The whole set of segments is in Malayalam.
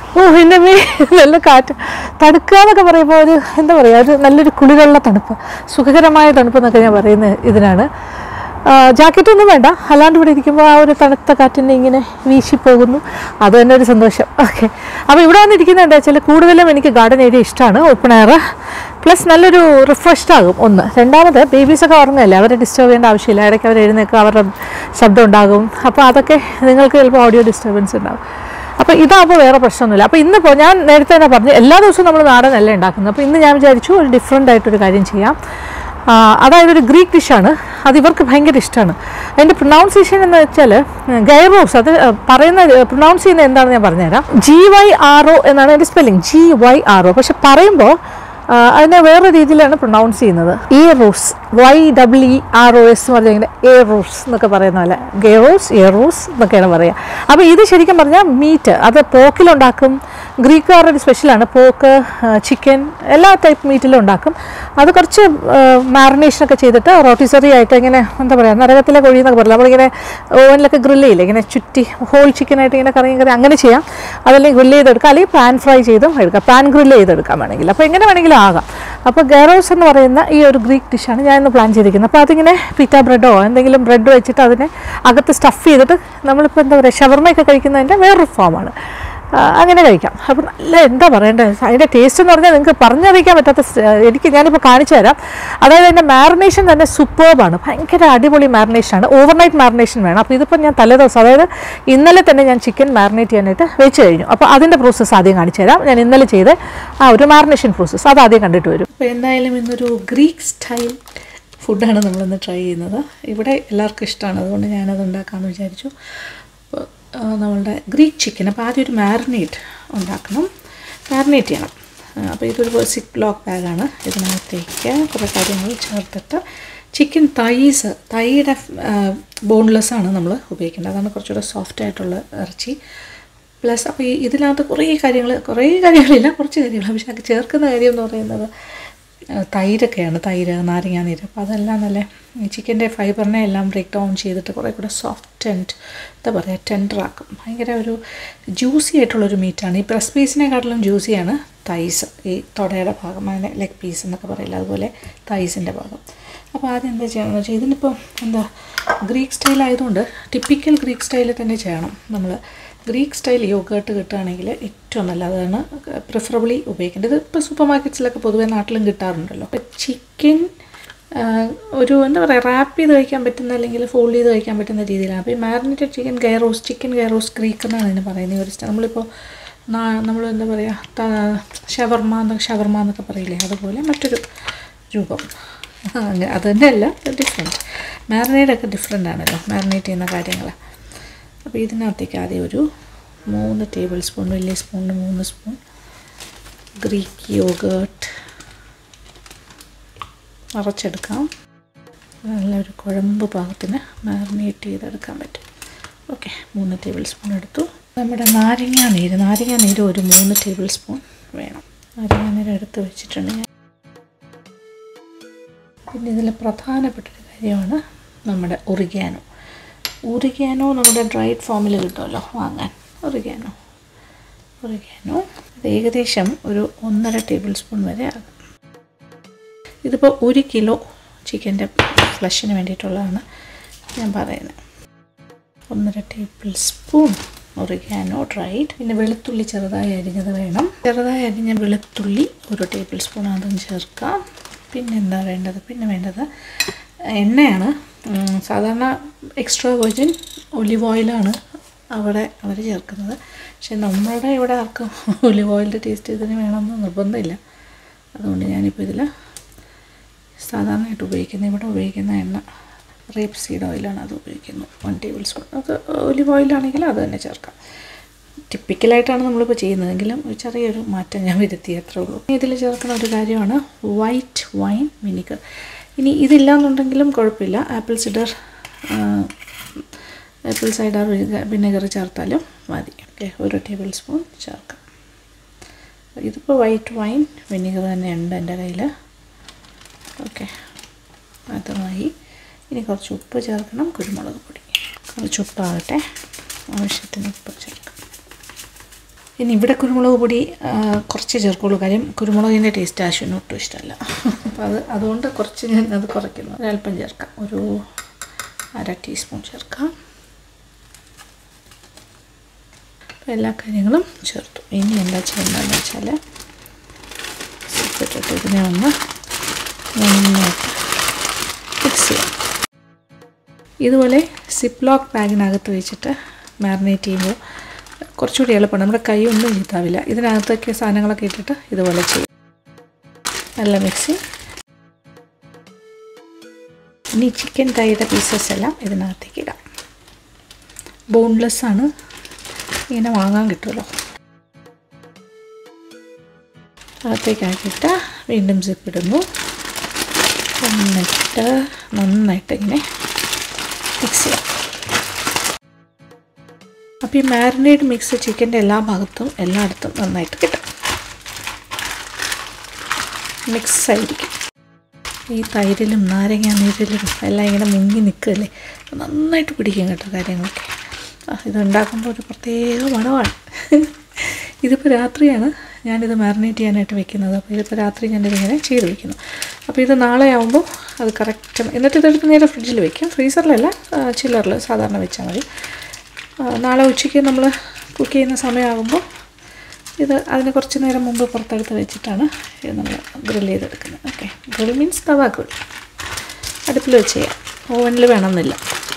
ഓ എൻ്റെ മേ നല്ല കാറ്റ് തണുക്കുക എന്നൊക്കെ പറയുമ്പോൾ ഒരു എന്താ പറയുക ഒരു നല്ലൊരു കുളികളുള്ള തണുപ്പ് സുഖകരമായ തണുപ്പ് എന്നൊക്കെ ഞാൻ പറയുന്നത് ഇതിനാണ് ജാക്കറ്റ് ഒന്നും വേണ്ട അല്ലാണ്ട് ഇവിടെ ഇരിക്കുമ്പോൾ ആ ഒരു തണുത്ത കാറ്റിനെ ഇങ്ങനെ വീശി പോകുന്നു അത് തന്നെ ഒരു സന്തോഷം ഓക്കെ അപ്പോൾ ഇവിടെ വന്നിരിക്കുന്നത് എന്താ വെച്ചാൽ കൂടുതലും എനിക്ക് ഗാർഡൻ ഏരിയ ഇഷ്ടമാണ് ഓപ്പൺ എയർ പ്ലസ് നല്ലൊരു റിഫ്രഷ്ഡ് ആകും ഒന്ന് രണ്ടാമത് ബേബീസൊക്കെ ഉറങ്ങുകയല്ലേ അവരെ ഡിസ്റ്റർബ് ചെയ്യേണ്ട ആവശ്യമില്ല ഇടയ്ക്ക് അവർ എഴുന്നേൽക്കുക അവരുടെ ശബ്ദം ഉണ്ടാകും അപ്പോൾ അതൊക്കെ നിങ്ങൾക്ക് ചിലപ്പോൾ ഓഡിയോ ഡിസ്റ്റർബൻസ് ഉണ്ടാകും അപ്പോൾ ഇതാകുമ്പോൾ വേറെ പ്രശ്നമൊന്നുമില്ല അപ്പോൾ ഇന്നിപ്പോൾ ഞാൻ നേരത്തെ തന്നെ പറഞ്ഞു എല്ലാ ദിവസവും നമ്മൾ നാടനല്ല ഉണ്ടാക്കുന്നത് അപ്പോൾ ഇന്ന് ഞാൻ വിചാരിച്ചു ഒരു ഡിഫറെൻ്റ് ആയിട്ടൊരു കാര്യം ചെയ്യാം ആ, അതായത് ഒരു ഗ്രീക്ക് ഡിഷാണ് അത് ഇവർക്ക് ഭയങ്കര ഇഷ്ടമാണ് അതിൻ്റെ പ്രൊനൗൺസിയേഷൻ എന്ന് വെച്ചാൽ ഗൈറോസ് അത് പറയുന്ന പ്രൊനൗൺസ് ചെയ്യുന്നത് എന്താണെന്ന് ഞാൻ പറഞ്ഞുതരാം ജി വൈ ആർ ഒ എന്നാണ് അതിൻ്റെ spelling G Y R O പക്ഷെ പറയുമ്പോൾ ആ, അതിനെ വേറെ രീതിയിലാണ് പ്രൊനൗൺസ് ചെയ്യുന്നത് എ റൂസ് Y W E R O S എന്ന് പറഞ്ഞാൽ ഇങ്ങനെ എ റൂസ് എന്നൊക്കെ പറയുന്ന പോലെ ഗെറോസ് എ റൂസ് എന്നൊക്കെയാണ് പറയുക അപ്പോൾ ഇത് ശരിക്കും പറഞ്ഞാൽ മീറ്റ് അത് പോക്കിലുണ്ടാക്കും ഗ്രീക്കുകാരുടെ ഒരു സ്പെഷ്യലാണ് പോക്ക് ചിക്കൻ എല്ലാ ടൈപ്പ് മീറ്റിലും ഉണ്ടാക്കും അത് കുറച്ച് മാറിനേഷനൊക്കെ ചെയ്തിട്ട് റോട്ടിസറി ആയിട്ട് ഇങ്ങനെ എന്താ പറയുക നരകത്തിലെ കോഴി എന്നൊക്കെ പറയില്ല നമ്മളിങ്ങനെ ഓവനിലൊക്കെ ഗ്രില്ല് ചെയ്യില്ല ഇങ്ങനെ ചുറ്റി ഹോൾ ചിക്കനായിട്ട് ഇങ്ങനെ കറി കറി അങ്ങനെ ചെയ്യാം അതല്ലെങ്കിൽ ഗ്രില്ല് ചെയ്തെടുക്കാം അല്ലെങ്കിൽ പാൻ ഫ്രൈ ചെയ്തും എടുക്കാം പാൻ ഗ്രില്ല് ചെയ്തെടുക്കാം വേണമെങ്കിൽ അപ്പോൾ എങ്ങനെ വേണമെങ്കിലും ആകാം അപ്പോൾ ഗെറോസ് എന്ന് പറയുന്ന ഈ ഒരു ഗ്രീക്ക് ഡിഷാണ് ഞാൻ ഇന്ന് പ്ലാൻ ചെയ്തിരിക്കുന്നത് അപ്പോൾ അതിങ്ങനെ പിറ്റ ബ്രെഡോ എന്തെങ്കിലും ബ്രെഡ് വെച്ചിട്ട് അതിനെ അകത്ത് സ്റ്റഫ് ചെയ്തിട്ട് നമ്മളിപ്പോൾ എന്താ പറയുക ഷവർമയൊക്കെ കഴിക്കുന്നതിൻ്റെ വേറൊരു ഫോമാണ് ആ, അങ്ങനെ കഴിക്കാം അപ്പോൾ നല്ല എന്താ പറയേണ്ടത് അതിൻ്റെ ടേസ്റ്റ് എന്ന് പറഞ്ഞാൽ നിങ്ങൾക്ക് പറഞ്ഞറിയിക്കാൻ പറ്റാത്ത സ്- എനിക്ക് ഞാനിപ്പോൾ കാണിച്ചു തരാം അതായത് അതിൻ്റെ മാറിനേഷൻ തന്നെ സൂപ്പർബാണ് ഭയങ്കര അടിപൊളി മാറിനേഷനാണ് ഓവർനൈറ്റ് മാറിനേഷൻ വേണം അപ്പോൾ ഇതിപ്പോൾ ഞാൻ തലേദിവസം അതായത് ഇന്നലെ തന്നെ ഞാൻ ചിക്കൻ മാറിനേറ്റ് ചെയ്യാനായിട്ട് വെച്ച് കഴിഞ്ഞു അപ്പോൾ അതിൻ്റെ പ്രോസസ്സ് ആദ്യം കാണിച്ചു തരാം ഞാൻ ഇന്നലെ ചെയ്ത് ആ ഒരു മാറിനേഷൻ പ്രോസസ്സ് അത് ആദ്യം കണ്ടിട്ട് വരും അപ്പോൾ എന്തായാലും ഇന്നൊരു ഗ്രീക്ക് സ്റ്റൈൽ ഫുഡാണ് നമ്മളിന്ന് ട്രൈ ചെയ്യുന്നത് ഇവിടെ എല്ലാവർക്കും ഇഷ്ടമാണ് അതുകൊണ്ട് ഞാനത് ഉണ്ടാക്കാമെന്ന് വിചാരിച്ചു അപ്പോൾ ആ, നമ്മളുടെ ഗ്രീക്ക് ചിക്കൻ അപ്പോൾ ആദ്യം ഒരു മാരിനേറ്റ് ഉണ്ടാക്കണം മാരിനേറ്റ് ചെയ്യണം ആ, അപ്പോൾ ഇതൊരു സിപ്പ് ലോക്ക് ബാഗാണ് ഇതിനകത്തേക്ക് കുറേ കാര്യങ്ങൾ ചേർത്തിട്ട് ചിക്കൻ തൈസ് തൈയുടെ ബോൺലെസ് ആണ് നമ്മൾ ഉപയോഗിക്കേണ്ടത് അതാണ് കുറച്ചുകൂടെ സോഫ്റ്റ് ആയിട്ടുള്ള ഇറച്ചി പ്ലസ് അപ്പോൾ ഈ ഇതിനകത്ത് കുറേ കാര്യങ്ങൾ കുറേ കാര്യങ്ങളില്ല കുറച്ച് കാര്യങ്ങൾ പക്ഷേ അത് ചേർക്കുന്ന കാര്യം എന്ന് പറയുന്നത് ആ, തൈരൊക്കെയാണ് തൈര് നാരങ്ങ നീര് അപ്പോൾ അതെല്ലാം നല്ല ഈ ചിക്കൻ്റെ ഫൈബറിനെ എല്ലാം ബ്രേക്ക് ഡൗൺ ചെയ്തിട്ട് കുറേ കൂടെ സോഫ്റ്റ് ആൻഡ് എന്താ പറയുക ടെൻഡറാക്കും ഭയങ്കര ഒരു ജ്യൂസി ആയിട്ടുള്ളൊരു മീറ്റാണ് ഈ ബ്രസ്റ്റ് പീസിനെക്കാട്ടിലും ജ്യൂസിയാണ് തൈസ് ഈ തുടയുടെ ഭാഗം അങ്ങനെ ലെഗ് പീസ് എന്നൊക്കെ പറയില്ല അതുപോലെ തൈസിൻ്റെ ഭാഗം അപ്പോൾ ആദ്യം എന്താ ചെയ്യണമെന്ന് വെച്ചാൽ ഇതിനിപ്പോൾ എന്താ ഗ്രീക്ക് സ്റ്റൈൽ ആയതുകൊണ്ട് ടിപ്പിക്കൽ ഗ്രീക്ക് സ്റ്റൈലിൽ തന്നെ ചെയ്യണം നമ്മൾ ഗ്രീക്ക് സ്റ്റൈൽ യോഗേർട്ട് കിട്ടുകയാണെങ്കിൽ ഏറ്റവും നല്ലതാണ് പ്രിഫറബിളി ഉപയോഗിക്കേണ്ടത് ഇപ്പോൾ സൂപ്പർ മാർക്കറ്റ്സിലൊക്കെ പൊതുവേ നാട്ടിലും കിട്ടാറുണ്ടല്ലോ അപ്പോൾ ചിക്കൻ ഒരു എന്താ പറയുക റാപ്പ് ചെയ്ത് കഴിക്കാൻ പറ്റുന്ന അല്ലെങ്കിൽ ഫോൾഡ് ചെയ്ത് കഴിക്കാൻ പറ്റുന്ന രീതിയിലാണ് അപ്പോൾ ഈ marinated chicken gyros chicken gyros Greek എന്നാണ് ഇതിന് പറയുന്നത് ഈ ഒരു സ്റ്റ- നമ്മളിപ്പോൾ നമ്മൾ എന്താ പറയുക ഷവർമ എന്നൊക്കെ ഷവർമ എന്നൊക്കെ പറയില്ലേ അതുപോലെ മറ്റൊരു രൂപം അങ്ങനെ അത് തന്നെയല്ല ഡിഫറെൻറ്റ് മാരിനേറ്റൊക്കെ ഡിഫറെൻ്റ് ആണല്ലോ മാരിനേറ്റ് ചെയ്യുന്ന കാര്യങ്ങൾ അപ്പോൾ ഇതിനകത്തേക്ക് ആദ്യം ഒരു മൂന്ന് ടേബിൾ സ്പൂൺ വലിയ സ്പൂണിന് മൂന്ന് സ്പൂൺ ഗ്രീക്ക് യോഗേർട്ട് നിറച്ചെടുക്കാം നല്ലൊരു കുഴമ്പ് പാകത്തിന് മാറിനേറ്റ് ചെയ്തെടുക്കാൻ പറ്റും ഓക്കെ മൂന്ന് ടേബിൾ സ്പൂൺ എടുത്തു നമ്മുടെ നാരങ്ങാ നീര് നാരങ്ങാ നീര് ഒരു മൂന്ന് ടേബിൾ സ്പൂൺ വേണം നാരങ്ങാ നീര് എടുത്ത് വെച്ചിട്ടുണ്ട് ഞാൻ പിന്നെ ഇതിൽ പ്രധാനപ്പെട്ടൊരു കാര്യമാണ് നമ്മുടെ ഒറിഗാനോ ഒറിഗാനോ നമ്മുടെ ഡ്രൈഡ് ഫോമിൽ കിട്ടുമല്ലോ വാങ്ങാൻ ഒറിഗാനോ ഒറിഗാനോ ഇത് ഏകദേശം ഒരു ഒന്നര ടേബിൾ സ്പൂൺ വരെ ആകും ഇതിപ്പോൾ ഒരു കിലോ ചിക്കൻ്റെ ഫ്ലഷിന് വേണ്ടിയിട്ടുള്ളതാണ് ഞാൻ പറയുന്നത് ഒന്നര ടേബിൾ സ്പൂൺ ഒറിഗാനോ ഡ്രൈഡ് പിന്നെ വെളുത്തുള്ളി ചെറുതായി അരിഞ്ഞത് വേണം ചെറുതായി അരിഞ്ഞ വെളുത്തുള്ളി ഒരു ടേബിൾ സ്പൂൺ അതും ചേർക്കാം പിന്നെ എന്താ വേണ്ടത് പിന്നെ വേണ്ടത് എണ്ണയാണ് ഉം, സാധാരണ എക്സ്ട്രാ വെർജിൻ ഒലിവ് ഓയിലാണ് അവിടെ അവർ ചേർക്കുന്നത് പക്ഷെ നമ്മുടെ ഇവിടെ ആർക്കും ഒലിവ് ഓയിലിൻ്റെ ടേസ്റ്റ് ഇതിന് വേണമെന്ന് നിർബന്ധമില്ല അതുകൊണ്ട് ഞാനിപ്പോൾ ഇതിൽ സാധാരണയായിട്ട് ഉപയോഗിക്കുന്നത് ഇവിടെ ഉപയോഗിക്കുന്ന എണ്ണ റേപ്പ് സീഡ് ഓയിലാണ് അത് ഉപയോഗിക്കുന്നത് വൺ ടേബിൾ സ്പൂൺ അത് ഒലിവ് ഓയിലാണെങ്കിൽ അത് തന്നെ ചേർക്കാം ടിപ്പിക്കലായിട്ടാണ് നമ്മളിപ്പോൾ ചെയ്യുന്നതെങ്കിലും ഒരു ചെറിയൊരു മാറ്റം ഞാൻ വരുത്തി അത്രേ ഉള്ളൂ ഇതിൽ ചേർക്കുന്ന ഒരു കാര്യമാണ് വൈറ്റ് വൈൻ വിനിഗർ ഇനി ഇതില്ലാന്നുണ്ടെങ്കിലും കുഴപ്പമില്ല apple cider apple cider vinegar ചേർത്താലും മതി ഓക്കെ ഒരു ടേബിൾ സ്പൂൺ ചേർക്കാം ഇതിപ്പോൾ വൈറ്റ് വൈൻ വിനെഗർ തന്നെ ഉണ്ട് എൻ്റെ കയ്യിൽ ഓക്കെ അതുമായി ഇനി കുറച്ച് ഉപ്പ് ചേർക്കണം കുരുമുളക് പൊടി കുറച്ച് ഉപ്പാകട്ടെ ആവശ്യത്തിന് ഉപ്പ് ചേർക്കാം ഇനി ഇവിടെ കുരുമുളക് പൊടി ആ, കുറച്ച് ചേർക്കുള്ളൂ കാര്യം കുരുമുളകിൻ്റെ ടേസ്റ്റ് ആശുവിന് ഒട്ടും ഇഷ്ടമല്ല അപ്പോൾ അത് അതുകൊണ്ട് കുറച്ച് ഞാൻ അത് കുറയ്ക്കുന്നു ഒരല്പം ചേർക്കാം ഒരു അര ടീസ്പൂൺ ചേർക്കാം അപ്പോൾ എല്ലാ കാര്യങ്ങളും ചേർത്തു ഇനി എന്താ ചെയ്യേണ്ടതെന്ന് വെച്ചാൽ ഇട്ടിട്ട് ഇതിനെ ഒന്ന് നന്നായിട്ട് മിക്സ് ചെയ്യാം ഇതുപോലെ സിപ്പ് ലോക്ക് ബാഗിനകത്ത് വെച്ചിട്ട് മാറിനേറ്റ് ചെയ്യുമ്പോൾ കുറച്ചുകൂടി എളുപ്പമാണ് നമ്മുടെ കൈ ഒന്നും ചീത്താവില്ല ഇതിനകത്തൊക്കെ സാധനങ്ങളൊക്കെ ഇട്ടിട്ട് ഇതുപോലെ ചെയ്യും നല്ല മിക്സി ഇനി ചിക്കൻ കൈയുടെ പീസസ് എല്ലാം ഇതിനകത്തേക്ക് ഇടാം ബോൺലെസ് ആണ് ഇങ്ങനെ വാങ്ങാൻ കിട്ടുമല്ലോ അകത്തേക്കാക്കിയിട്ട് വീണ്ടും സിപ്പ് ഇടുന്നു എന്നിട്ട് നന്നായിട്ട് ഇങ്ങനെ മിക്സ് ചെയ്യാം അപ്പോൾ ഈ മാരിനേഡ് മിക്സ് ചിക്കൻ്റെ എല്ലാ ഭാഗത്തും എല്ലായിടത്തും നന്നായിട്ട് കിട്ടും മിക്സ് ആയിരിക്കും ഈ തൈരിലും നാരങ്ങ നീരിലും എല്ലാം ഇങ്ങനെ മുങ്ങി നിൽക്കുകയല്ലേ നന്നായിട്ട് പിടിക്കും കേട്ടോ കാര്യങ്ങളൊക്കെ ആ ഇതുണ്ടാക്കുമ്പോൾ ഒരു പ്രത്യേക മണമാണ് ഇതിപ്പോൾ രാത്രിയാണ് ഞാനിത് മാറിനേറ്റ് ചെയ്യാനായിട്ട് വെക്കുന്നത് അപ്പോൾ ഇതിപ്പോൾ രാത്രി ഞാനിതിങ്ങനെ ചെയ്ത് വെക്കുന്നു അപ്പോൾ ഇത് നാളെ ആകുമ്പോൾ അത് കറക്റ്റ് എന്നിട്ട് ഇതെടുത്ത് നേരെ ഫ്രിഡ്ജിൽ വെക്കാം ഫ്രീസറിലല്ല ചില്ലറിൽ സാധാരണ വെച്ചാൽ മതി ആ, നാളെ ഉച്ചയ്ക്ക് നമ്മൾ കുക്ക് ചെയ്യുന്ന സമയമാകുമ്പോൾ ഇത് അതിന് കുറച്ച് നേരം മുമ്പ് പുറത്തെടുത്ത് വെച്ചിട്ടാണ് ഇത് നമ്മൾ ഗ്രിൽ ചെയ്തെടുക്കുന്നത് okay grill means tawa grill അടുപ്പിൽ വെച്ച് ചെയ്യാം ഓവനിൽ വേണമെന്നില്ല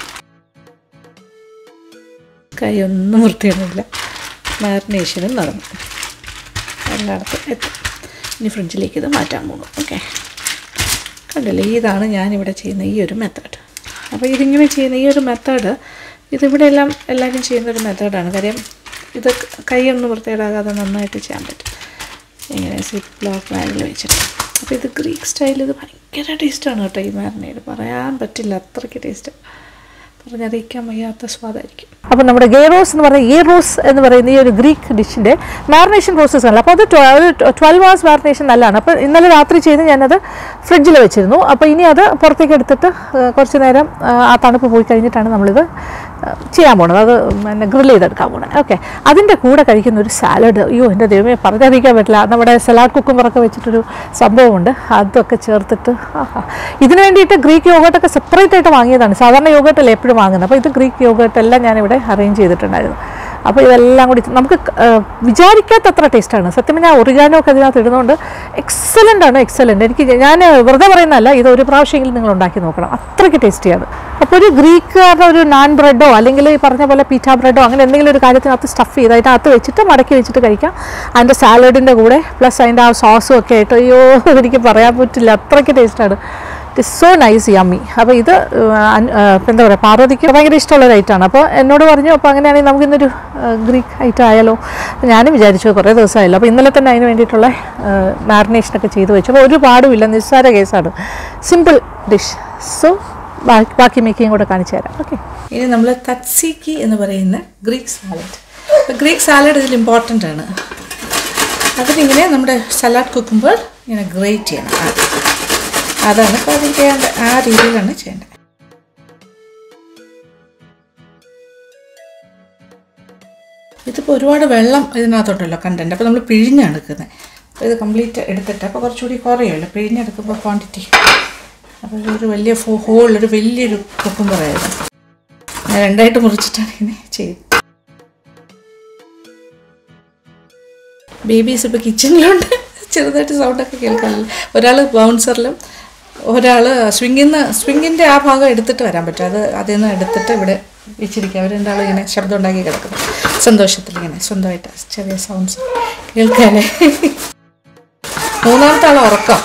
കൈ ഒന്നും വൃത്തിയൊന്നുമില്ല മാരിനേഷനും നടന്നു എല്ലായിടത്തും എത്തും ഇനി ഫ്രിഡ്ജിലേക്ക് ഇത് മാറ്റാൻ പോകുന്നു ഓക്കെ കണ്ടില്ലേ ഇതാണ് ഞാനിവിടെ ചെയ്യുന്ന ഈ ഒരു മെത്തേഡ് അപ്പോൾ ഇതിങ്ങനെ ചെയ്യുന്ന ഈ ഒരു മെത്തേഡ് ഇതിവിടെ എല്ലാം എല്ലാവരും ചെയ്യുന്ന ഒരു മെത്തേഡാണ് കാര്യം ഇത് കൈയൊന്നും വൃത്തിയേടാകാതെ നന്നായിട്ട് ചെയ്യാൻ പറ്റും ഇങ്ങനെ സിപ്പ് ലോക്ക് ബാഗിൽ വെച്ചിട്ട് അപ്പോൾ ഇത് ഗ്രീക്ക് സ്റ്റൈൽ ഇത് ഭയങ്കര ടേസ്റ്റാണ് കേട്ടോ ഈ മാരിനേഡ് പറയാൻ പറ്റില്ല അത്രയ്ക്ക് ടേസ്റ്റ് പറഞ്ഞറിയിക്കാൻ വയ്യാത്ത സ്വാദായിരിക്കും അപ്പോൾ നമ്മുടെ ഗേറോസ് എന്ന് പറയുന്ന ഈ റോസ് എന്ന് പറയുന്ന ഈ ഒരു ഗ്രീക്ക് ഡിഷിൻ്റെ മാറിനേഷൻ പ്രോസസ്സ് ആണ് അപ്പോൾ അത് ട്വൽവ് ഹവേഴ്സ് മാറിനേഷൻ നല്ലതാണ് അപ്പോൾ ഇന്നലെ രാത്രി ചെയ്ത് ഞാനത് ഫ്രിഡ്ജിൽ വെച്ചിരുന്നു അപ്പോൾ ഇനി അത് പുറത്തേക്ക് എടുത്തിട്ട് ആ, കുറച്ച് നേരം ആ, ആ തണുപ്പ് പോയി കഴിഞ്ഞിട്ടാണ് നമ്മളിത് ആ, ചെയ്യാൻ പോണത് അത് പിന്നെ ഗ്രിൽ ചെയ്തെടുക്കാൻ പോണത് ഓക്കെ അതിൻ്റെ കൂടെ കഴിക്കുന്ന ഒരു സാലഡ് അയ്യോ എൻ്റെ ദൈവമേ പറഞ്ഞറിയിക്കാൻ പറ്റില്ല നമ്മുടെ സലാഡ് കുക്കുമ്പറൊക്കെ വെച്ചിട്ടൊരു സംഭവമുണ്ട് അതൊക്കെ ചേർത്തിട്ട് ആഹാ ഇതിന് വേണ്ടിയിട്ട് ഗ്രീക്ക് യോഗട്ടൊക്കെ സെപ്പറേറ്റ് ആയിട്ട് വാങ്ങിയതാണ് സാധാരണ യോഗട്ടല്ലേ എപ്പോഴും വാങ്ങുന്നത് അപ്പോൾ ഇത് ഗ്രീക്ക് യോഗട്ട് എല്ലാം ഞാനിവിടെ അറേഞ്ച് ചെയ്തിട്ടുണ്ടായിരുന്നു അപ്പോൾ ഇതെല്ലാം കൂടി നമുക്ക് ആ, വിചാരിക്കാത്തത്ര ടേസ്റ്റാണ് സത്യം പറഞ്ഞാൽ ഒറിഗാനോ ഒക്കെ അതിനകത്ത് ഇടുന്നതുകൊണ്ട് എക്സലൻ്റ് ആണ് എക്സലൻ്റ് എനിക്ക് ഞാൻ വെറുതെ പറയുന്നതല്ല ഇത് ഒരു പ്രാവശ്യമെങ്കിലും നിങ്ങൾ ഉണ്ടാക്കി നോക്കണം അത്രയ്ക്ക് ടേസ്റ്റിയാണ് അപ്പോൾ ഒരു ഗ്രീക്കുകാരുടെ ഒരു നാൻ ബ്രെഡോ അല്ലെങ്കിൽ ഈ പറഞ്ഞ പോലെ പീറ്റ ബ്രെഡോ അങ്ങനെ എന്തെങ്കിലും ഒരു കാര്യത്തിനകത്ത് സ്റ്റഫ് ചെയ്ത് അതിനകത്ത് വെച്ചിട്ട് മടക്കി വെച്ചിട്ട് കഴിക്കാം അതിൻ്റെ സാലഡിൻ്റെ കൂടെ പ്ലസ് അതിൻ്റെ ആ സോസും ഒക്കെ ആയിട്ട് അയ്യോ എനിക്ക് പറയാൻ പറ്റില്ല അത്രയ്ക്ക് ടേസ്റ്റാണ് ഇറ്റ് സോ നൈസ് യമ്മി അപ്പോൾ ഇത് ആ, അൻ- ആ, ഇപ്പം എന്താ പറയുക പാർവതിക്ക് ഭയങ്കര ഇഷ്ടമുള്ള ഒരു ഐറ്റമാണ് അപ്പോൾ എന്നോട് പറഞ്ഞു അപ്പോൾ അങ്ങനെയാണെങ്കിൽ നമുക്കിന്നൊരു ഗ്രീക്ക് ഐറ്റം ആയാലോ അപ്പോൾ ഞാനും വിചാരിച്ചു കുറേ ദിവസമായല്ലോ അപ്പോൾ ഇന്നലെ തന്നെ അതിന് വേണ്ടിയിട്ടുള്ള മാരിനേഷനൊക്കെ ചെയ്ത് വെച്ചു അപ്പോൾ ഒരു പാടുമില്ല നിസ്സാര കേസാണ് സിമ്പിൾ ഡിഷ് സോ ബാക്കി ബാക്കി മേക്കിങ് കൂടെ കാണിച്ചു തരാം ഓക്കെ ഇനി നമ്മൾ തത്സിക്കി എന്ന് പറയുന്ന ഗ്രീക്ക് സാലഡ് അപ്പോൾ ഗ്രീക്ക് സാലഡ് ഇതിൽ ഇമ്പോർട്ടൻ്റ് ആണ് അതിനിങ്ങനെ നമ്മുടെ സലാഡ് കുക്കുമ്പോൾ ഇങ്ങനെ ഗ്രേറ്റ് ചെയ്യണം ആദ്യം. അതാണ് ഇപ്പോൾ അതിൽ ചെയ്യേണ്ടത് ആ രീതിയിലാണ് ചെയ്യേണ്ടത് ഇതിപ്പോൾ ഒരുപാട് വെള്ളം ഇതിനകത്തോട്ടല്ലോ കണ്ടൻറ്റ് അപ്പോൾ നമ്മൾ പിഴിഞ്ഞാണ് എടുക്കുന്നത് അപ്പോൾ ഇത് കംപ്ലീറ്റ് എടുത്തിട്ട് അപ്പോൾ കുറച്ചുകൂടി കുറയുമല്ലോ പിഴിഞ്ഞെടുക്കുമ്പോൾ ക്വാണ്ടിറ്റി അപ്പോൾ ഒരു വലിയ ഫോ ഹോൾ ഒരു വലിയൊരു കുക്കും പറയായിരുന്നു ഞാൻ രണ്ടായിട്ട് മുറിച്ചിട്ടാണ് ഇങ്ങനെ ചെയ്തത് ബേബീസ് ഇപ്പോൾ കിച്ചണിലുണ്ട് ചെറുതായിട്ട് സൗണ്ടൊക്കെ കേൾക്കാനില്ല ഒരാൾ ബൗൺസറിലും ഒരാൾ സ്വിങ്ങിന്ന് സ്വിങ്ങിൻ്റെ ആ ഭാഗം എടുത്തിട്ട് വരാൻ പറ്റും അത് അതിൽ നിന്ന് എടുത്തിട്ട് ഇവിടെ വെച്ചിരിക്കുക അവർ രണ്ടാളും ഇങ്ങനെ ശബ്ദം ഉണ്ടാക്കി കിടക്കുന്നു സന്തോഷത്തിൽ ഇങ്ങനെ സ്വന്തമായിട്ട് ചെറിയ സൗണ്ട്സ് കേൾക്കാല്ലേ മൂന്നാമത്തെ ആൾ ഉറക്കം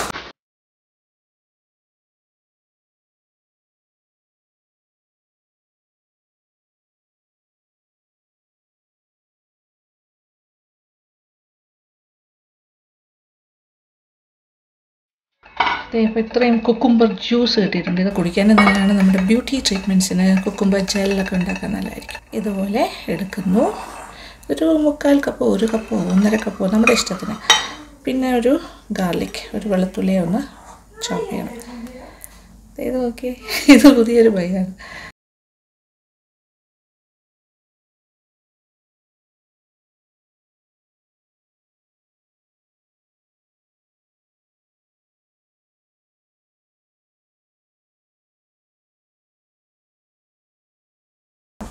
ദേ ഇപ്പോൾ ഇത്രയും കുക്കുംബർ ജ്യൂസ് കിട്ടിയിട്ടുണ്ട് ഇത് കുടിക്കാൻ നല്ലതാണ് നമ്മുടെ ബ്യൂട്ടി ട്രീറ്റ്മെൻറ്റ്സിന് കുക്കുംബർ ജെല്ലൊക്കെ ഉണ്ടാക്കാൻ നല്ലതായിരിക്കും ഇതുപോലെ എടുക്കുന്നു ഒരു മുക്കാൽ കപ്പോ ഒരു കപ്പോ ഒന്നര കപ്പോ നമ്മുടെ ഇഷ്ടത്തിന് പിന്നെ ഒരു ഗാർലിക് ഒരു വെളുത്തുള്ളിയെ ഒന്ന് ചോപ്പ് ചെയ്യണം ഇത് നോക്കി ഇത് പുതിയൊരു ബൈയാണ്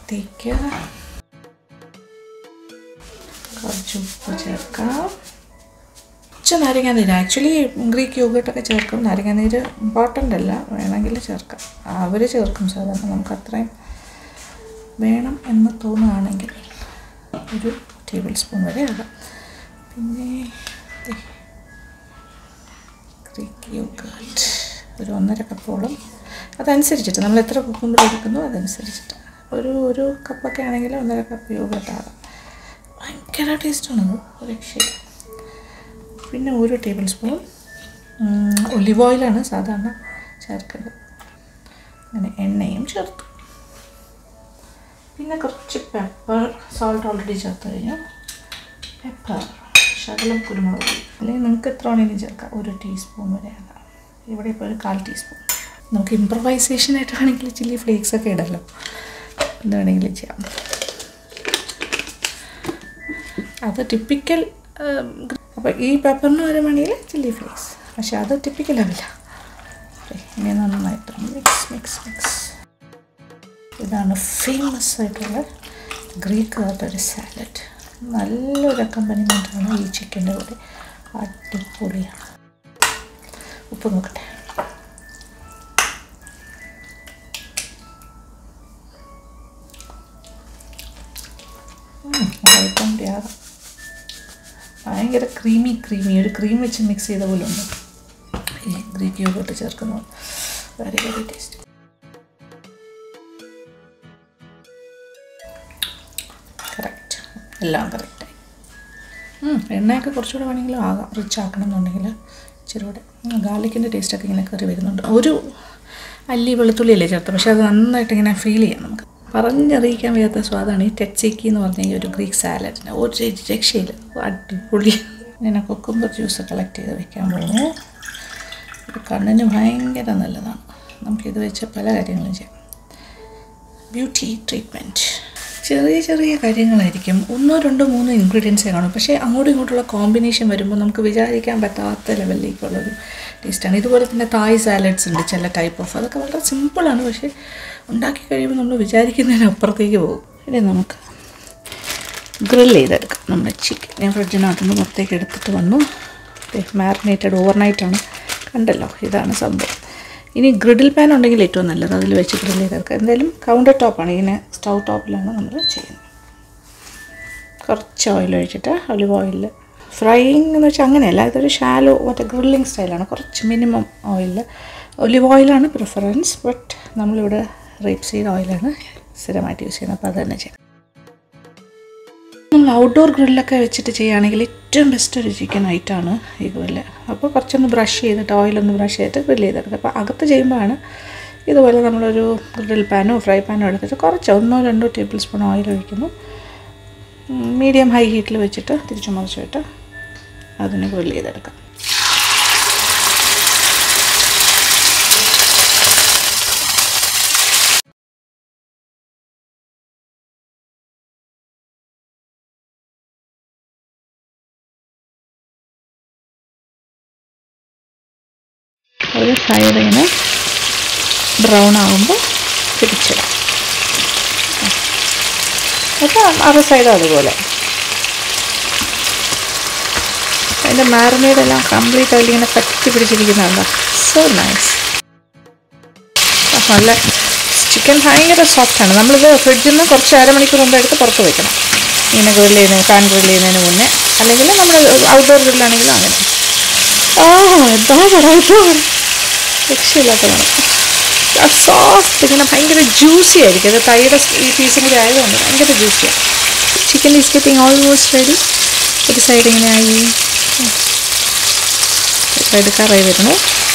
ഇതിനകത്തേക്ക് കുറച്ച് ഉപ്പ് ചേർക്കാം കുറച്ച് നാരങ്ങാനീര് ആക്ച്വലി ഗ്രീക്ക് യോഗട്ടൊക്കെ ചേർക്കും നാരങ്ങാനീര് ഇമ്പോർട്ടൻ്റ് അല്ല വേണമെങ്കിൽ ചേർക്കാം അവർ ചേർക്കും സാധാരണ നമുക്ക് അത്രയും വേണം എന്ന് തോന്നുകയാണെങ്കിൽ ഒരു ടേബിൾ സ്പൂൺ വരെ ആകാം പിന്നെ ദേ, ഗ്രീക്ക് യോഗട്ട് ഒരു ഒന്നര കപ്പോളം അതനുസരിച്ചിട്ട് നമ്മൾ എത്ര കുക്കുമ്പോൾ എടുക്കുന്നു അതനുസരിച്ചിട്ട് ഒരു ഒരു കപ്പൊക്കെ ആണെങ്കിൽ ഒന്നര കപ്പ് യോഗട്ട് ആകാം ഭയങ്കര ടേസ്റ്റാണത് ഒരു രക്ഷയില്ല പിന്നെ ഒരു ടേബിൾ സ്പൂൺ ഒലിവ് ഓയിലാണ് സാധാരണ ചേർക്കേണ്ടത് അങ്ങനെ എണ്ണയും ചേർത്തു പിന്നെ കുറച്ച് പെപ്പർ സോൾട്ട് ഓൾറെഡി ചേർത്ത് കഴിഞ്ഞു പെപ്പർ ശകലം കുരുമുളക് പൊടി അല്ലെങ്കിൽ നിങ്ങൾക്ക് എത്ര വേണമെങ്കിലും ചേർക്കാം ഒരു ടീസ്പൂൺ വരെയാണ് ഇവിടെ ഇപ്പോൾ ഒരു കാൽ ടീസ്പൂൺ നമുക്ക് ഇമ്പ്രവൈസേഷൻ ആയിട്ട് വേണമെങ്കിൽ ചില്ലി ഫ്ലേക്സ് ഒക്കെ ഇടല്ലോ എന്ത് വേണമെങ്കിലും ചെയ്യാം അത് ടിപ്പിക്കൽ അപ്പോൾ ഈ പെപ്പറിന് വരുവാണെങ്കിൽ ചില്ലി ഫ്ലേക്സ് പക്ഷെ അത് ടിപ്പിക്കൽ ആവില്ല ഓക്കേ, ഇനി നന്നായിട്ട് മിക്സ് മിക്സ് മിക്സ് ഇതാണ് ഫേമസ് ആയിട്ടുള്ള ഗ്രീക്കുകാരുടെ സാലഡ് നല്ലൊരു അക്കമ്പനിമെൻ്റാണ് ഈ ചിക്കൻ്റെ കൂടെ അടിപൊളിയാണ് ഉപ്പ് നോക്കട്ടെ അല്പം ത്യാഗം ഭയങ്കര ക്രീമി ക്രീമി ഒരു ക്രീം വെച്ച് മിക്സ് ചെയ്ത പോലെ ഉണ്ട് ഈ ഗ്രീക്ക് യോഗട്ട് ചേർക്കുന്നത് വെരി വെരി ടേസ്റ്റ് കറക്റ്റ് എല്ലാം കറക്റ്റായി എണ്ണയൊക്കെ കുറച്ചുകൂടെ വേണമെങ്കിലും ആകാം റിച്ച് ആക്കണം എന്നുണ്ടെങ്കിൽ ഇച്ചിരി കൂടെ ഗാർലിക്കിൻ്റെ ടേസ്റ്റൊക്കെ ഇങ്ങനെ കയറി വരുന്നുണ്ട് ഒരു അല്ലി വെളുത്തുള്ളിയല്ലേ ചേർത്ത് പക്ഷേ അത് നന്നായിട്ട് ഇങ്ങനെ ഫീൽ ചെയ്യാം നമുക്ക് പറഞ്ഞറിയിക്കാൻ വയ്യാത്ത സ്വാദാണ് ഈ ടെറ്റ്സിക്കി എന്ന് പറഞ്ഞ ഈ ഒരു ഗ്രീക്ക് സാലഡിന് ഒരു രക്ഷയില്ല അടിപൊളി ഇങ്ങനെ കൊക്കുമ്പർ ജ്യൂസ് കളക്ട് ചെയ്ത് വെക്കാൻ പോകുന്നു ഇത് കണ്ണിന് ഭയങ്കര നല്ലതാണ് നമുക്കിത് വെച്ച് പല കാര്യങ്ങളും ചെയ്യാം ബ്യൂട്ടി ട്രീറ്റ്മെൻറ്റ് ചെറിയ ചെറിയ കാര്യങ്ങളായിരിക്കും ഒന്നോ രണ്ടോ മൂന്നോ ഇൻഗ്രീഡിയൻസേ കാണും പക്ഷേ അങ്ങോട്ടും ഇങ്ങോട്ടുള്ള കോമ്പിനേഷൻ വരുമ്പോൾ നമുക്ക് വിചാരിക്കാൻ പറ്റാത്ത ലെവലിലേക്കുള്ളൊരു ടേസ്റ്റാണ് ഇതുപോലെ തന്നെ തായ് സാലഡ്സ് ഉണ്ട് ചില ടൈപ്പ് ഓഫ് അതൊക്കെ വളരെ സിമ്പിളാണ് പക്ഷേ ഉണ്ടാക്കി കഴിയുമ്പോൾ നമ്മൾ വിചാരിക്കുന്നതിനപ്പുറത്തേക്ക് പോകും ഇനി നമുക്ക് ഗ്രിൽ ചെയ്തെടുക്കാം നമ്മുടെ ചിക്കൻ ഞാൻ ഫ്രിഡ്ജിനകത്തുനിന്ന് പുറത്തേക്ക് എടുത്തിട്ട് വന്നു മാറിനേറ്റഡ് ഓവർനൈറ്റാണ് കണ്ടല്ലോ ഇതാണ് സംഭവം ഇനി ഗ്രിഡിൽ പാൻ ഉണ്ടെങ്കിൽ ഏറ്റവും നല്ലത് അതിൽ വെച്ച് ഗ്രിൽ ചെയ്തെടുക്കുക എന്തായാലും കൗണ്ടർ ടോപ്പാണ് ഇങ്ങനെ സ്റ്റൗ ടോപ്പിലാണ് നമ്മൾ ചെയ്യുന്നത് കുറച്ച് ഓയിൽ ഒഴിച്ചിട്ട് ഒലിവ് ഓയിലിൽ ഫ്രൈയിങ് എന്ന് വെച്ചാൽ അങ്ങനെയല്ല ഇതൊരു ഷാലോ മറ്റേ ഗ്രില്ലിങ് സ്റ്റൈലാണ് കുറച്ച് മിനിമം ഓയിലിൽ ഒലിവ് ഓയിലാണ് പ്രിഫറൻസ് ബട്ട് നമ്മളിവിടെ റേപ്പ് സീഡ് ഓയിലാണ് സ്ഥിരമായിട്ട് യൂസ് ചെയ്യുന്നത് അപ്പോൾ അത് തന്നെ ചെയ്യാം നമ്മൾ ഔട്ട്ഡോർ ഗ്രില്ലൊക്കെ വെച്ചിട്ട് ചെയ്യുകയാണെങ്കിൽ ഏറ്റവും ബെസ്റ്റ് ഒരു ചിക്കൻ ഐറ്റാണ് ഈ ഗ്രില്ല് അപ്പോൾ കുറച്ചൊന്ന് ബ്രഷ് ചെയ്തിട്ട് ഓയിലൊന്ന് ബ്രഷ് ചെയ്തിട്ട് ഗ്രില്ല് ചെയ്തെടുക്കുക അപ്പോൾ അകത്ത് ചെയ്യുമ്പോഴാണ് ഇതുപോലെ നമ്മളൊരു ഗ്രിൽ പാനോ ഫ്രൈ പാനോ എടുത്തിട്ട് കുറച്ച് ഒന്നോ രണ്ടോ ടേബിൾ സ്പൂൺ ഓയിൽ ഒഴിക്കുന്നു മീഡിയം ഹൈ ഹീറ്റിൽ വെച്ചിട്ട് തിരിച്ചു മറിച്ചിട്ട് അതിന് ഗ്രില്ല് ചെയ്തെടുക്കാം ഒരു സൈഡ് ഇങ്ങനെ ബ്രൗൺ ആകുമ്പോൾ തിരിച്ചിടാം അപ്പോൾ അറ സൈഡും അതുപോലെ അതിൻ്റെ മാറിനേഡ് എല്ലാം കംപ്ലീറ്റ് അതിലിങ്ങനെ പറ്റി പിടിച്ചിരിക്കുന്നുണ്ടോ സോ നൈസ് നല്ല ചിക്കൻ ഭയങ്കര സോഫ്റ്റാണ് നമ്മളിത് ഫ്രിഡ്ജിൽ നിന്ന് കുറച്ച് അരമണിക്കൂർ മുമ്പ് എടുത്ത് പുറത്ത് വെക്കണം ഇങ്ങനെ ഗ്രില്ല് ചെയ്യുന്നതിന് പാൻ ഗ്രില്ല് ചെയ്യുന്നതിന് മുന്നേ അല്ലെങ്കിൽ നമ്മൾ ഔട്ട്ഡോർ ഗ്രില്ലാണെങ്കിലും അങ്ങനെ ആ എന്താ പറയാ രക്ഷയില്ലാത്ത മണം സോഫ്റ്റ് ഇങ്ങനെ ഭയങ്കര ജ്യൂസി ആയിരിക്കും അത് തൈയുടെ ഈ പീസും കൂടി ആയതുകൊണ്ട് ഭയങ്കര ജ്യൂസിയാണ് chicken is getting almost ready ഒരു സൈഡ് ഇങ്ങനെ ആയി എടുക്കാറായി വരുന്നു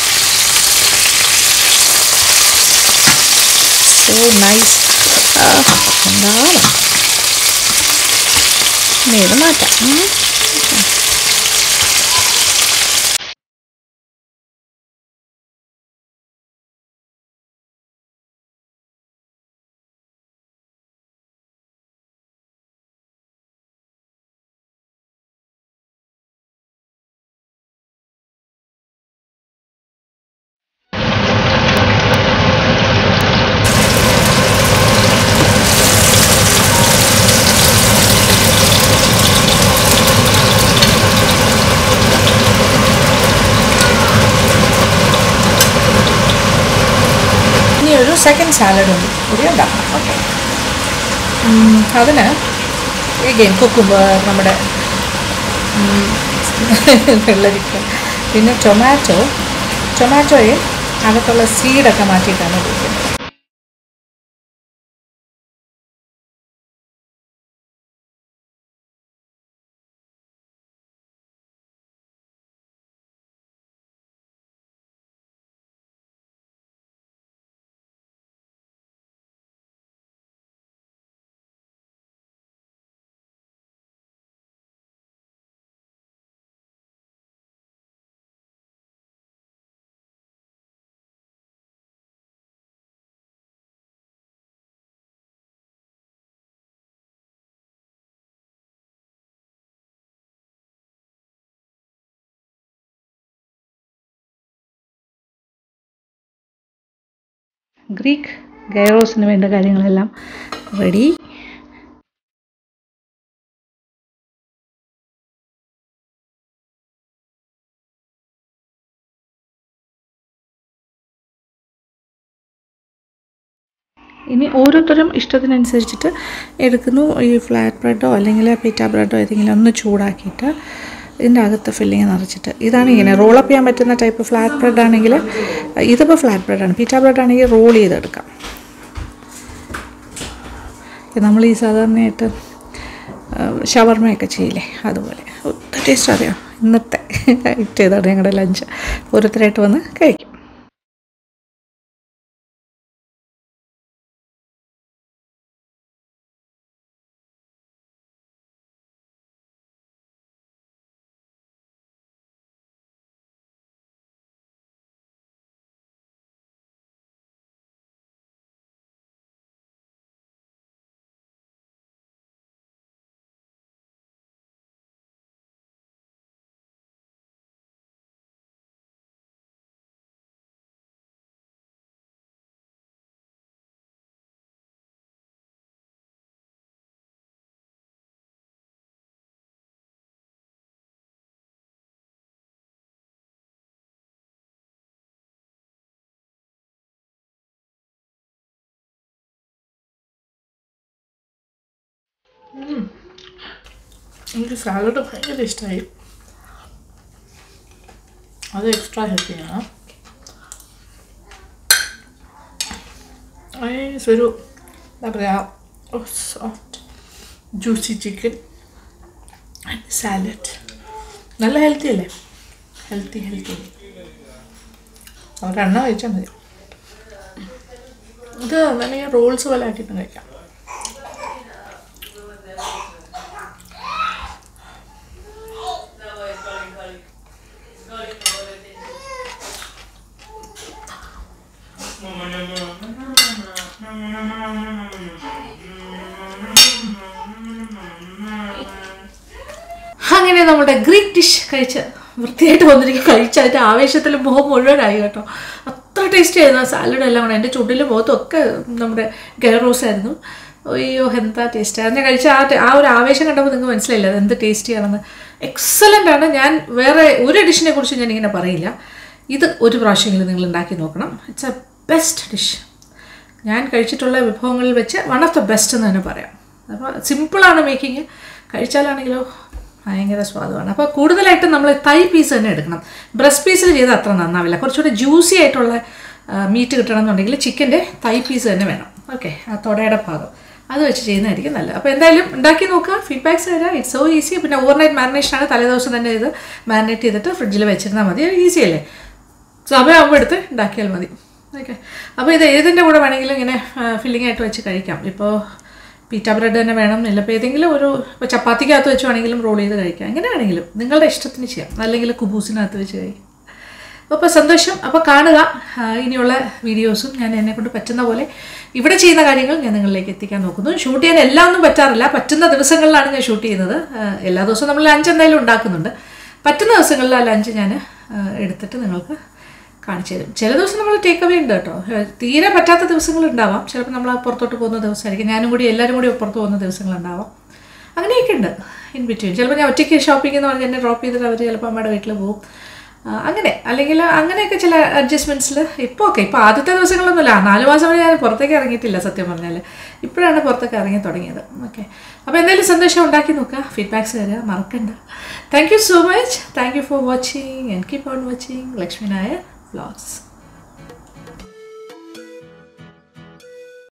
സോ നൈസ് എന്താണ് ഇനി ഇത് മാറ്റാം ഉം. സെക്കൻഡ് സാലഡും കൂടി ഉണ്ടാക്കണം ഓക്കെ അതിന് എഗെയിൻ കുക്കുമ്പർ നമ്മുടെ ഉം, വെള്ളരിക്ക പിന്നെ ടൊമാറ്റോ ടൊമാറ്റോയും അകത്തുള്ള സീഡൊക്കെ മാറ്റിയിട്ടാണ് ഉപയോഗിക്കുന്നത് ഗ്രീക്ക് ഗൈറോസിന് വേണ്ട കാര്യങ്ങളെല്ലാം റെഡി ഇനി ഓരോരുത്തരും ഇഷ്ടത്തിനനുസരിച്ചിട്ട് എടുക്കുന്നു ഈ ഫ്ലാറ്റ് ബ്രെഡോ അല്ലെങ്കിൽ പിറ്റ ബ്രെഡോ ഏതെങ്കിലും ഒന്ന് ചൂടാക്കിയിട്ട് ഇതിൻ്റെ അകത്ത് ഫില്ലിങ് നിറച്ചിട്ട് ഇതാണ് ഇങ്ങനെ റോളപ്പ് ചെയ്യാൻ പറ്റുന്ന ടൈപ്പ് ഫ്ലാറ്റ് ബ്രെഡ് ആണെങ്കിൽ ഇതിപ്പോൾ ഫ്ലാറ്റ് ബ്രെഡാണ് പിറ്റ ബ്രെഡ് ആണെങ്കിൽ റോൾ ചെയ്തെടുക്കാം ഇത് നമ്മൾ ഈ സാധാരണയായിട്ട് ഷവർമയൊക്കെ ചെയ്യില്ലേ അതുപോലെ ഒത്തിരി ടേസ്റ്റ് അറിയാം ഇന്നത്തെ ഐറ്റ് ചെയ്താണ് ഞങ്ങളുടെ ലഞ്ച് ഓരോരുത്തരായിട്ട് വന്ന് കഴിക്കും എനിക്ക് സാലഡ് ഭയങ്കര ഇഷ്ടമായി അത് എക്സ്ട്രാ ഹെൽത്തിയാണ് ഐസ് ഒരു എന്താ പറയുക സോഫ്റ്റ് ജ്യൂസി ചിക്കൻ സാലഡ് നല്ല ഹെൽത്തി അല്ലേ ഹെൽത്തി ഹെൽത്തി ഒരെണ്ണം കഴിച്ചാൽ മതി ഇത് വേണമെങ്കിൽ റോൾസ് പോലെ ആക്കിയിട്ടും കഴിക്കാം അങ്ങനെ നമ്മുടെ ഗ്രീക്ക് ഡിഷ് കഴിച്ച് വൃത്തിയായിട്ട് വന്നിരിക്കും കഴിച്ച് അതിൻ്റെ ആവേശത്തിൽ മുഖം മുഴുവനായി കേട്ടോ അത്ര ടേസ്റ്റി ആയിരുന്നു ആ സാലഡ് എല്ലാം കൂടെ എൻ്റെ ചുണ്ടിലും മുഖത്തും ഒക്കെ നമ്മുടെ ഗൈറോസ് ആയിരുന്നു അയ്യോ എന്താ ടേസ്റ്റ് ഞാൻ കഴിച്ച ആ ടേ- ആ ഒരു ആവേശം കണ്ടപ്പോൾ നിങ്ങൾക്ക് മനസ്സിലായില്ല അത് എന്ത് ടേസ്റ്റിയാണെന്ന് എക്സലൻ്റ് ആണ് ഞാൻ വേറെ ഒരു ഡിഷിനെ കുറിച്ച് ഞാൻ ഇങ്ങനെ പറയില്ല ഇത് ഒരു പ്രാവശ്യമെങ്കിലും നിങ്ങൾ ഉണ്ടാക്കി നോക്കണം ഇറ്റ്സ് എ ബെസ്റ്റ് ഡിഷ് ഞാൻ കഴിച്ചിട്ടുള്ള വിഭവങ്ങളിൽ വെച്ച് വൺ ഓഫ് ദ ബെസ്റ്റ് എന്ന് തന്നെ പറയാം അപ്പോൾ സിമ്പിളാണ് മേക്കിങ് കഴിച്ചാലാണെങ്കിലോ ഭയങ്കര സ്വാദമാണ് അപ്പോൾ കൂടുതലായിട്ട് നമ്മൾ തൈ പീസ് തന്നെ എടുക്കണം ബ്രസ്റ്റ് പീസിൽ ചെയ്താൽ അത്ര നന്നാവില്ല കുറച്ചുകൂടെ ജ്യൂസി ആയിട്ടുള്ള മീറ്റ് കിട്ടണമെന്നുണ്ടെങ്കിൽ ചിക്കൻ്റെ തൈ പീസ് തന്നെ വേണം ഓക്കെ ആ തൊടയുടെ ഭാഗം അത് വെച്ച് ചെയ്യുന്നതായിരിക്കും നല്ലത് അപ്പോൾ എന്തായാലും ഉണ്ടാക്കി നോക്കുക ഫീഡ്ബാക്സ് തരാം ഇറ്റ്സ് സോ ഈസി പിന്നെ ഓവർനൈറ്റ് മാരിനേഷനാണ് തലേദിവസം തന്നെ ഇത് മാരിനേറ്റ് ചെയ്തിട്ട് ഫ്രിഡ്ജിൽ വെച്ചിരുന്നാൽ മതി ഈസി അല്ലേ സമയമാകുമ്പോൾ എടുത്ത് ഉണ്ടാക്കിയാൽ മതി ഓക്കെ അപ്പോൾ ഇത് ഏതിൻ്റെ കൂടെ വേണമെങ്കിലും ഇങ്ങനെ ഫില്ലിംഗ് ആയിട്ട് വെച്ച് കഴിക്കാം ഇപ്പോൾ പീറ്റ ബ്രെഡ് തന്നെ വേണം എന്നില്ല അപ്പോൾ ഏതെങ്കിലും ഒരു ഇപ്പോൾ ചപ്പാത്തിക്കകത്ത് വെച്ച് വേണമെങ്കിലും റോൾ ചെയ്ത് കഴിക്കാം എങ്ങനെ വേണമെങ്കിലും നിങ്ങളുടെ ഇഷ്ടത്തിന് ചെയ്യാം അല്ലെങ്കിൽ കുബൂസിനകത്ത് വെച്ച് കഴിക്കാം അപ്പോൾ സന്തോഷം അപ്പോൾ കാണുക ആ, ഇനിയുള്ള വീഡിയോസും ഞാൻ എന്നെ കൊണ്ട് പറ്റുന്ന പോലെ ഇവിടെ ചെയ്യുന്ന കാര്യങ്ങൾ ഞാൻ നിങ്ങളിലേക്ക് എത്തിക്കാൻ നോക്കുന്നു ഷൂട്ട് ചെയ്യാൻ എല്ലാം ഒന്നും പറ്റാറില്ല പറ്റുന്ന ദിവസങ്ങളിലാണ് ഞാൻ ഷൂട്ട് ചെയ്യുന്നത് ആ, എല്ലാ ദിവസവും നമ്മൾ ലഞ്ച് എന്തായാലും ഉണ്ടാക്കുന്നുണ്ട് പറ്റുന്ന ദിവസങ്ങളിൽ ആ ലഞ്ച് ഞാൻ ആ, എടുത്തിട്ട് നിങ്ങൾക്ക് കാണിച്ചു തരും ചില ദിവസം നമ്മൾ ടേക്ക് അവേ ഉണ്ട് കേട്ടോ ഏ, തീരെ പറ്റാത്ത ദിവസങ്ങൾ ഉണ്ടാവാം ചിലപ്പോൾ നമ്മൾ പുറത്തോട്ട് പോകുന്ന ദിവസമായിരിക്കും ഞാനും കൂടി എല്ലാവരും കൂടി പുറത്ത് പോകുന്ന ദിവസങ്ങളുണ്ടാവാം അങ്ങനെയൊക്കെ ഉണ്ട് ഇൻ ബിറ്റ്വീൻ ചിലപ്പോൾ ഞാൻ ഒറ്റയ്ക്ക് ഷോപ്പിംഗ് എന്ന് പറഞ്ഞ് എന്നെ ഡ്രോപ്പ് ചെയ്തിട്ട് അവർ ചിലപ്പോൾ അമ്മയുടെ വീട്ടിൽ പോകും ആ, അങ്ങനെ അല്ലെങ്കിൽ അങ്ങനെയൊക്കെ ചില അഡ്ജസ്റ്റ്മെൻറ്റ്സിൽ ഇപ്പോൾ ഓക്കെ ഇപ്പോൾ ആദ്യത്തെ ദിവസങ്ങളൊന്നുമില്ല നാല് മാസം വരെ ഞാൻ പുറത്തേക്ക് ഇറങ്ങിയിട്ടില്ല സത്യം പറഞ്ഞാൽ ഇപ്പോഴാണ് പുറത്തേക്ക് ഇറങ്ങി തുടങ്ങിയത് ഓക്കെ അപ്പോൾ എന്തായാലും സന്തോഷം ഉണ്ടാക്കി നോക്കുക ഫീഡ്ബാക്സ് തരിക മറക്കണ്ട thank you so much thank you for watching and keep on watching Lakshmi Nair vlogs